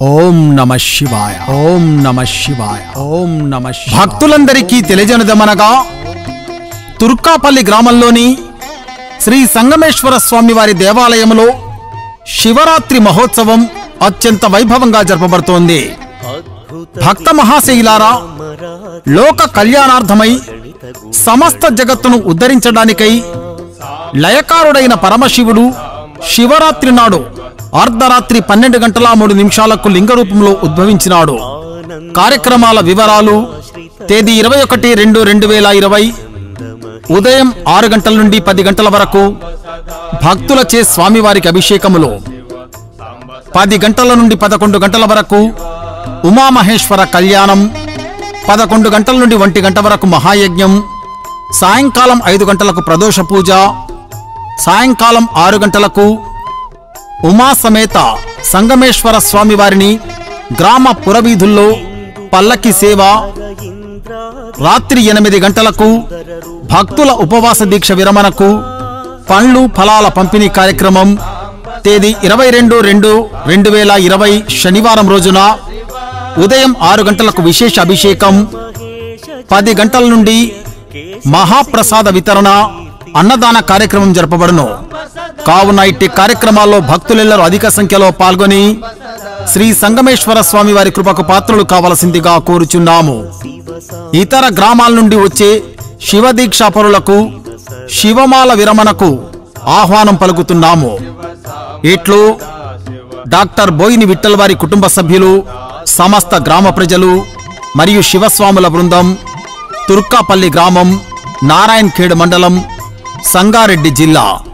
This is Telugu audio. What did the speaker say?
ఓం నమ శివాయ ఓం నమ శివాయ ఓం నమ భక్తులందరికీ తెలియజనదమనగా తుర్కాపల్లి గ్రామంలోని శ్రీ సంగమేశ్వర స్వామి వారి దేవాలయంలో శివరాత్రి మహోత్సవం అత్యంత వైభవంగా జరపబడుతోంది భక్త మహాశైలారా లోక కళ్యాణార్థమై సమస్త జగత్తును ఉద్ధరించడానికై లయకారుడైన పరమశివుడు శివరాత్రి నాడు అర్ధరాత్రి పన్నెండు గంటల మూడు నిమిషాలకు లింగ రూపంలో ఉద్భవించినాడు కార్యక్రమాల వివరాలు తేదీ ఇరవై ఒకటి రెండు రెండు వేల ఇరవై ఉదయం ఆరు గంటల నుండి పది గంటల వరకు భక్తులచే స్వామివారికి అభిషేకములు పది గంటల నుండి పదకొండు గంటల వరకు ఉమామహేశ్వర కళ్యాణం పదకొండు గంటల నుండి ఒంటి గంట వరకు మహాయజ్ఞం సాయంకాలం ఐదు గంటలకు ప్రదోష పూజ సాయంకాలం ఆరు గంటలకు ఉమా సమేత సంగమేశ్వర స్వామి వారిని గ్రామ పురవీధుల్లో పల్లకి సేవ రాత్రి ఎనిమిది గంటలకు భక్తుల ఉపవాస దీక్ష విరమణకు పండ్లు ఫలాల పంపిణీ కార్యక్రమం తేదీ ఇరవై రెండు రెండు రెండు వేల ఇరవై శనివారం రోజున ఉదయం ఆరు గంటలకు విశేష అభిషేకం పది గంటల నుండి మహాప్రసాద వితరణ అన్నదాన కార్యక్రమం జరపబడును కావున ఇట్టి కార్యక్రమాల్లో భక్తులెల్లరూ అధిక సంఖ్యలో పాల్గొని శ్రీ సంగమేశ్వర స్వామి వారి కృపకు పాత్రలు కావలసిందిగా కోరుచున్నాము ఇతర గ్రామాల నుండి వచ్చే శివదీక్షాపరులకు శివమాల విరమణకు ఆహ్వానం పలుకుతున్నాము ఇట్లు డాక్టర్ బోయిని విఠల్ వారి కుటుంబ సభ్యులు సమస్త గ్రామ ప్రజలు మరియు శివస్వాముల బృందం తుర్కాపల్లి గ్రామం నారాయణ్ ఖేడ్ మండలం సంగారెడ్డి జిల్లా